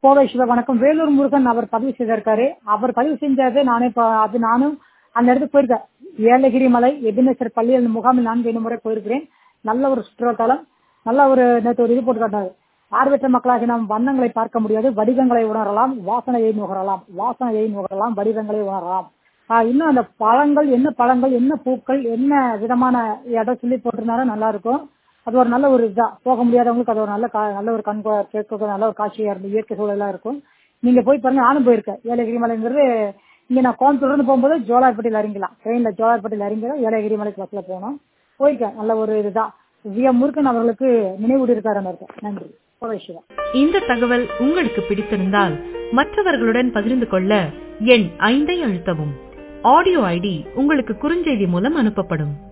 கோவை சிவா வணக்கம் வேலூர் முருகன் அவர் பதிவு செய்திருக்காரு அவர் பதிவு செஞ்சது நானே ப- அது நானும் அந்த இடத்துக்கு போயிருக்கேன் ஏலகிரி மலை எபினேசர் பள்ளி அந்த முகாமில் நான்கு ஐந்து முறை போயிருக்கிறேன் நல்ல ஒரு சுற்றுலாத்தலம் நல்ல ஒரு நேற்று ஒரு இது போட்டு காட்டாரு பார்வையற்ற மக்களாக நாம் வண்ணங்களை பார்க்க முடியாது வடிவங்களை உணரலாம் வாசனையை நுகரலாம் வாசனையை நுகரலாம் வடிவங்களை உணரலாம் ஆஹ் இன்னும் அந்த பழங்கள் என்ன பழங்கள் என்ன பூக்கள் என்ன விதமான இடம் சொல்லி போட்டிருந்தாலும் நல்லா இருக்கும் அது ஒரு நல்ல ஒரு இதா போக முடியாதவங்களுக்கு அது ஒரு நல்ல கா- நல்ல ஒரு கண் கா- கேட்க நல்ல ஒரு காட்சியா இருந்து இயற்கை சூழலா இருக்கும் நீங்க போய் பாருங்க நானும் போயிருக்கேன் ஏலகிரி மலைங்கிறது இங்க நான் கோயம்புத்தூர்ல இருந்து போகும்போது ஜோலார்பட்டியில் இறங்கிக்கலாம் ட்ரெயின்ல ஜோலார்பட்டியில் இறங்கிடும் ஏலகிரி மலைக்கு பஸ்ல போனோம் போயிருக்கேன் நல்ல ஒரு இதுதான் வி எம் முருகன் அவர்களுக்கு நினைவு இருக்காரு இருக்கேன் நன்றி கோவை சிவா இந்த தகவல் உங்களுக்கு பிடித்திருந்தால் மற்றவர்களுடன் பகிர்ந்து கொள்ள எண் ஐந்தை அழுத்தவும் ஆடியோ ஐடி உங்களுக்கு குறுஞ்செய்தி மூலம் அனுப்பப்படும்